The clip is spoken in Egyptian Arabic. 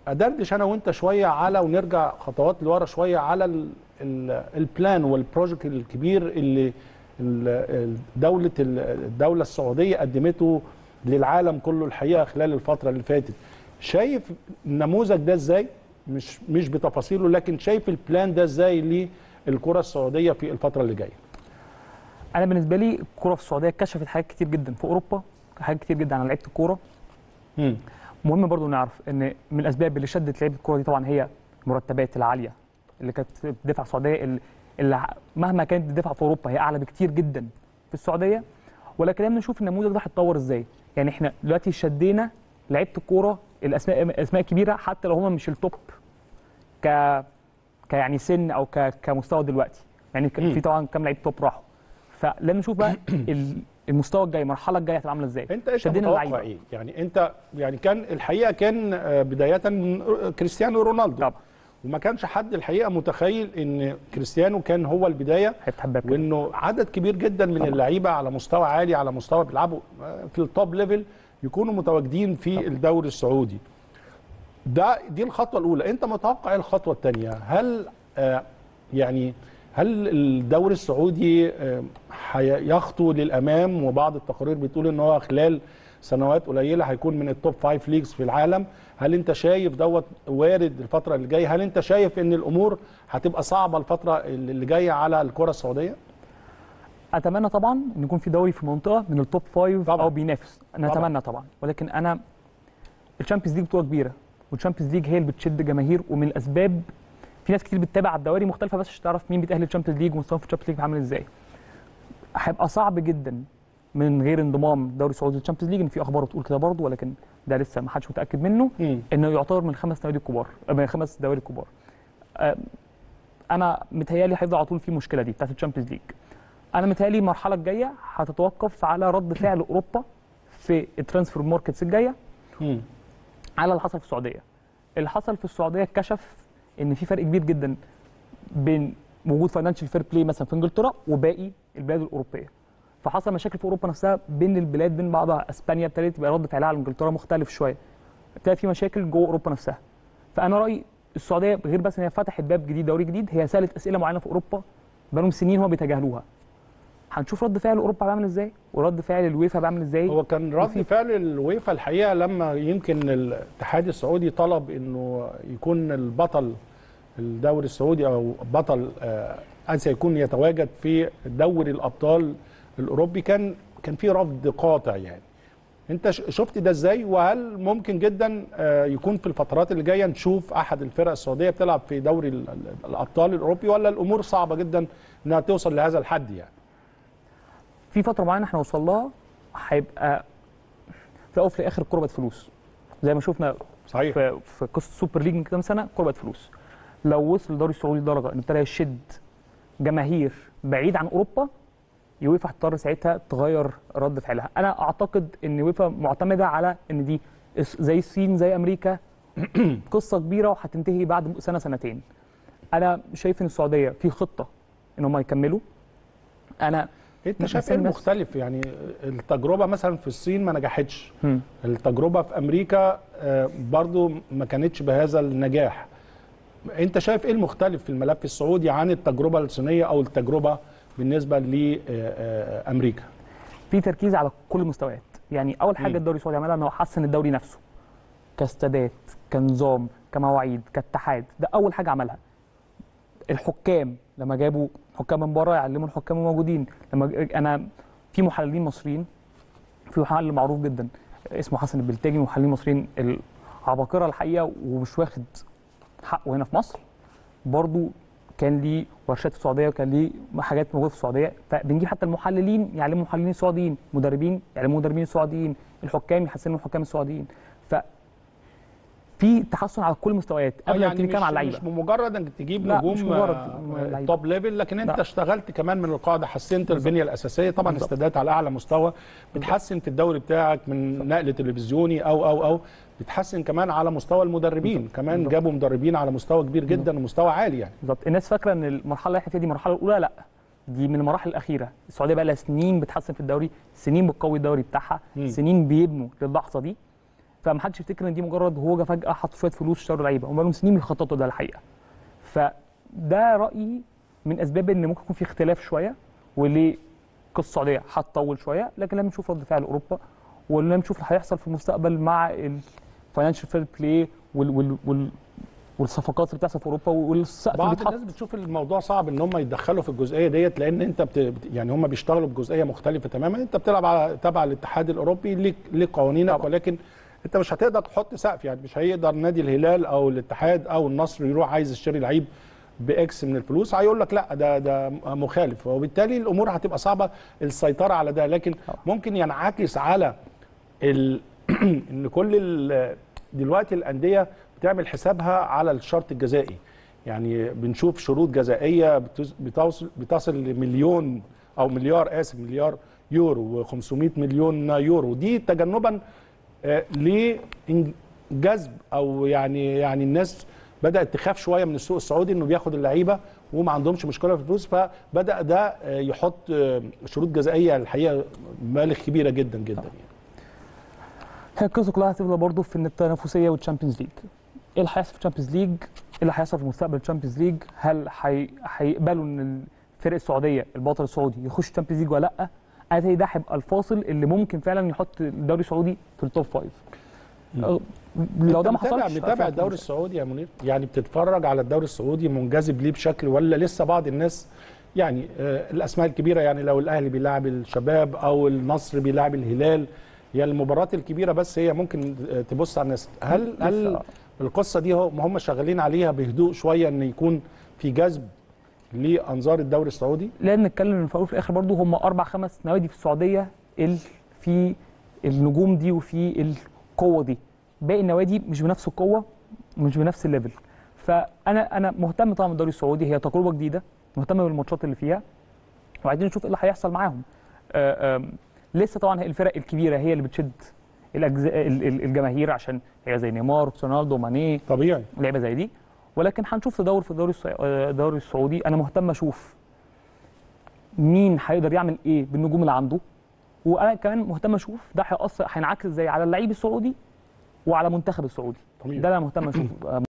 ادردش انا وانت شويه على ونرجع خطوات لورا شويه على ال- ال- البلان والبروجكت الكبير اللي ال- دوله الدوله السعوديه قدمته للعالم كله الحقيقه خلال الفتره اللي فاتت شايف النموذج ده ازاي مش مش بتفاصيله لكن شايف البلان ده ازاي للكره السعوديه في الفتره اللي جايه انا بالنسبه لي الكوره في السعوديه كشفت حاجات كتير جدا في اوروبا حاجات كتير جدا عن لعيبه الكوره مم. مهم برضو نعرف ان من الاسباب اللي شدت لعيبه الكوره دي طبعا هي المرتبات العاليه اللي كانت بتدفع في السعوديه اللي- اللي ع- مهما كانت بتدفع في اوروبا هي اعلى بكتير جدا في السعوديه ولكن لازم نشوف النموذج ده هيتطور ازاي يعني احنا دلوقتي شدينا لعيبه الكوره الاسماء اسماء كبيره حتى لو هم مش التوب ك كيعني سن او ك... كمستوى دلوقتي يعني ك... مم. في طبعا كام لعيب توب راحوا فلازم نشوف بقى ال- المستوى الجاي المرحله الجايه هتبقى عامله ازاي انت انت شدينا متوقع اللعيبه ايه يعني انت يعني كان الحقيقه كان آه، بدايه من كريستيانو رونالدو طبعا وما كانش حد الحقيقه متخيل ان كريستيانو كان هو البدايه هيفتح باب كده. وانه عدد كبير جدا من طبعا. اللعيبه على مستوى عالي على مستوى بيلعبوا في التوب ليفل يكونوا متواجدين في الدوري السعودي ده دي الخطوه الاولى انت متوقع ايه الخطوه الثانيه هل آه يعني هل الدوري السعودي آه، هيخطو للامام وبعض التقارير بتقول ان هو خلال سنوات قليله هيكون من التوب فايف ليجز في العالم هل انت شايف دوت وارد الفتره اللي جايه هل انت شايف ان الامور هتبقى صعبه الفتره اللي جايه على الكره السعوديه اتمنى طبعا ان يكون في دوري في منطقه من التوب فايف طبعاً. او بينافس انا طبعاً. اتمنى طبعا ولكن انا الشامبيونز ليج بطوله كبيره والشامبيونز ليج هي اللي بتشد جماهير ومن الاسباب في ناس كتير بتتابع الدواري مختلفه بس عشان تعرف مين بيتاهل للشامبيونز ليج ومستواهم في الشامبيونز ليج عامل ازاي هيبقى صعب جدا من غير انضمام الدوري السعودي للشامبيونز ليج ان في اخبار بتقول كده برضه ولكن ده لسه ما حدش متاكد منه مم. انه يعتبر من خمس نوادي الكبار آه، من خمس دواري الكبار آه، انا متهيالي هيفضل على طول في المشكله دي بتاعت الشامبيونز ليج انا متهيالي المرحله الجايه هتتوقف على رد فعل اوروبا في الترانسفير ماركتس الجايه مم. على اللي حصل في السعوديه اللي حصل في السعوديه كشف ان في فرق كبير جدا بين وجود فاينانشال فير بلاي مثلا في انجلترا وباقي البلاد الاوروبيه فحصل مشاكل في اوروبا نفسها بين البلاد بين بعضها اسبانيا ابتدت يبقى رد فعلها على انجلترا مختلف شويه ابتدى في مشاكل جوه اوروبا نفسها فانا رايي السعوديه غير بس ان هي فتحت باب جديد دوري جديد هي سالت اسئله معينه في اوروبا بقالهم سنين هم بيتجاهلوها هنشوف رد فعل اوروبا بيعمل ازاي ورد فعل الويفا بيعمل ازاي هو كان رد وفي- فعل الويفا الحقيقه لما يمكن الاتحاد السعودي طلب انه يكون البطل الدوري السعودي او بطل آه، اسيا يكون يتواجد في دوري الابطال الاوروبي كان كان في رفض قاطع يعني انت ش- شفت ده ازاي وهل ممكن جدا آه، يكون في الفترات اللي جايه نشوف احد الفرق السعوديه بتلعب في دوري ال- ال- الابطال الاوروبي ولا الامور صعبه جدا انها توصل لهذا الحد يعني في فتره معينه احنا وصل لها هيبقى في الاول وفي الاخر الكوره بقت فلوس زي ما شفنا صحيح في في قصه السوبر ليج من كام سنه الكوره بقت فلوس لو وصل الدوري السعودي لدرجه ان ابتدى يشد جماهير بعيد عن اوروبا يويفا هتضطر ساعتها تغير رد فعلها انا اعتقد ان يويفا معتمده على ان دي اس- زي الصين زي امريكا قصه كبيره وهتنتهي بعد سنه سنتين انا شايف ان السعوديه في خطه ان هم يكملوا انا انت مش شايف ايه مثال بس. المختلف يعني التجربه مثلا في الصين ما نجحتش هم. التجربه في امريكا آه، برضو ما كانتش بهذا النجاح انت شايف ايه المختلف في الملف السعودي عن التجربه الصينيه او التجربه بالنسبه لامريكا في تركيز على كل المستويات يعني اول حاجه مم. الدوري السعودي عملها ان هو حسن الدوري نفسه كاستادات كنظام كمواعيد كاتحاد ده اول حاجه عملها الحكام لما جابوا حكام من بره يعلموا الحكام الموجودين لما ج- انا في محللين مصريين في محلل معروف جدا اسمه حسن البلتاجي محللين مصريين العباقره الحقيقه ومش واخد حقه هنا في مصر برضو كان ليه ورشات في السعوديه وكان ليه حاجات موجوده في السعوديه فبنجيب حتى المحللين يعلموا محللين سعوديين مدربين يعلموا مدربين سعوديين الحكام يحسنوا الحكام السعوديين ف في تحسن على كل المستويات قبل ما نبتدي مش, نتكلم على مش اللعيبه بمجرد انك تجيب لا، نجوم مش مجرد آه، لعيبة. توب ليفل لكن انت لا. اشتغلت كمان من القاعده حسنت البنيه الاساسيه طبعا بالظبط. استادات على اعلى مستوى بتحسن في الدوري بتاعك من نقل تلفزيوني او او او بتحسن كمان على مستوى المدربين كمان بالظبط. جابوا مدربين على مستوى كبير جدا ومستوى عالي يعني بالظبط الناس فاكره ان المرحله اللي احنا فيها دي المرحله الاولى لا دي من المراحل الاخيره السعوديه بقى لها سنين بتحسن في الدوري سنين بتقوي الدوري بتاعها مم. سنين بيبنوا للحظه دي فما حدش يفتكر ان دي مجرد هو جه فجاه حط شويه فلوس اشتروا لعيبه هم بقالهم سنين بيخططوا ده الحقيقه فده رايي من اسباب ان ممكن يكون في اختلاف شويه وليه قصه السعوديه هتطول شويه لكن لما نشوف رد فعل اوروبا ولما نشوف اللي هيحصل في المستقبل مع الفاينانشال فير بلاي وال وال وال والصفقات اللي بتحصل في اوروبا والسقف اللي بعض بيتحط الناس بتشوف الموضوع صعب ان هم يتدخلوا في الجزئيه ديت لان انت بت... بت- يعني هم بيشتغلوا بجزئيه مختلفه تماما انت بتلعب على تبع الاتحاد الاوروبي ليك ليك قوانينك طبعا. ولكن انت مش هتقدر تحط سقف يعني مش هيقدر نادي الهلال او الاتحاد او النصر يروح عايز يشتري لعيب باكس من الفلوس هيقول لك لا ده ده مخالف وبالتالي الامور هتبقى صعبه السيطره على ده لكن ممكن ينعكس على ال... ان كل ال... دلوقتي الانديه بتعمل حسابها على الشرط الجزائي يعني بنشوف شروط جزائيه بتز- بتوصل بتصل لمليون او مليار اسف مليار يورو و500 مليون يورو دي تجنبا آه، لجذب او يعني يعني الناس بدات تخاف شويه من السوق السعودي انه بياخد اللعيبه وما عندهمش مشكله في الفلوس فبدا ده آه، يحط آه، شروط جزائيه الحقيقه مبالغ كبيره جدا جدا يعني. هي القصه كلها هتفضل برضه في ان التنافسيه والتشامبيونز ليج ايه اللي هيحصل في الشامبيونز ليج ايه اللي هيحصل في مستقبل الشامبيونز ليج هل هي- هيقبلوا ان الفرق السعوديه البطل السعودي يخش الشامبيونز ليج ولا لا اتاري ده هيبقى الفاصل اللي ممكن فعلا يحط الدوري السعودي في التوب فايف أه، لو ده ما أنت متابع حصلش متابع الدوري السعودي يا منير يعني بتتفرج على الدوري السعودي منجذب ليه بشكل ولا لسه بعض الناس يعني آه الاسماء الكبيره يعني لو الاهلي بيلاعب الشباب او النصر بيلاعب الهلال هي المباريات الكبيره بس هي ممكن آه، تبص على الناس هل هل لسه. القصه دي هم هم شغالين عليها بهدوء شويه ان يكون في جذب لانظار الدوري السعودي لان نتكلم في الاول وفي الاخر برضه هم اربع خمس نوادي في السعوديه ال في النجوم دي وفي القوه دي باقي النوادي مش بنفس القوه مش بنفس الليفل فانا انا مهتم طبعا بالدوري السعودي هي تجربه جديده مهتم بالماتشات اللي فيها وعايزين نشوف ايه اللي هيحصل معاهم آه، آم، لسه طبعا الفرق الكبيره هي اللي بتشد الأجزاء ال- ال- الجماهير عشان لعيبه زي نيمار رونالدو ماني طبيعي لعيبه زي دي ولكن هنشوف تدور في الدوري السع- آه، الدوري السعودي انا مهتم اشوف مين هيقدر يعمل ايه بالنجوم اللي عنده وانا كمان مهتم اشوف ده هيأثر هينعكس ازاي على اللعيب السعودي وعلى المنتخب السعودي طبيعي ده اللي انا مهتم اشوفه